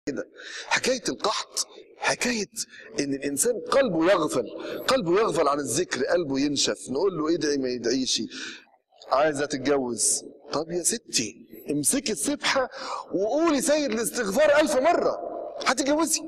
كده حكايه القحط حكايه ان الانسان قلبه يغفل قلبه يغفل عن الذكر قلبه ينشف نقول له ادعي ما يدعيش عايزه تتجوز طب يا ستي امسكي السبحه وقولي سيد الاستغفار ألف مره هتتجوزي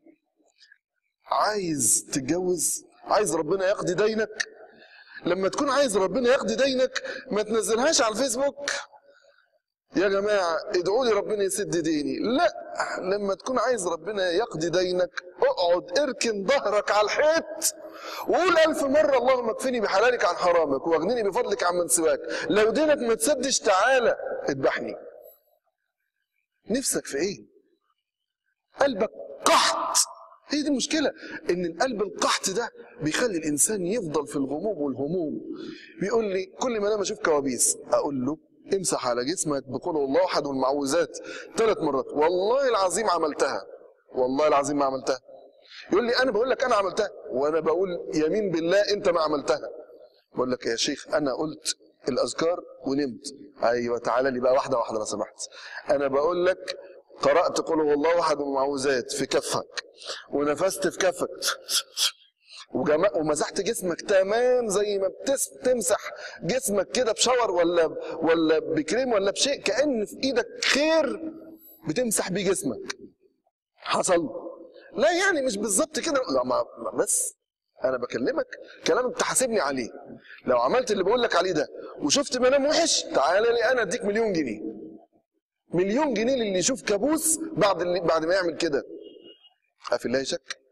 عايز تتجوز عايز ربنا يقضي دينك لما تكون عايز ربنا يقضي دينك ما تنزلهاش على الفيسبوك يا جماعة ادعوا لي ربنا يسد ديني لا لما تكون عايز ربنا يقضي دينك اقعد اركن ظهرك على الحيط وقول ألف مرة اللهم اكفني بحلالك عن حرامك واغنني بفضلك عن من سواك لو دينك ما تسدش تعالى اذبحني نفسك في ايه قلبك قحط هي دي المشكلة إن القلب القحط ده بيخلي الإنسان يفضل في الغموم والهموم بيقول لي كل ما أنا أشوف كوابيس أقول له امسح على جسمك بقول الله أحد والمعوذات ثلاث مرات والله العظيم عملتها والله العظيم ما عملتها يقول لي أنا بقول لك أنا عملتها وأنا بقول يمين بالله أنت ما عملتها بقول لك يا شيخ أنا قلت الأذكار ونمت أيوة تعالى لي بقى واحدة واحدة لو سمحت أنا بقول لك قرأت قل هو الله أحد والمعوذات في كفك ونفست في كفك وجما... ومسحت جسمك تمام زي ما بتمسح جسمك كده بشاور ولا ولا بكريم ولا بشيء كأن في ايدك خير بتمسح بيه جسمك حصل لا يعني مش بالظبط كده لا ما ما بس انا بكلمك كلام تحاسبني عليه لو عملت اللي بقول لك عليه ده وشفت منام وحش تعالى لي انا اديك مليون جنيه مليون جنيه للي يشوف كابوس بعد اللي بعد ما يعمل كده أفي الله شك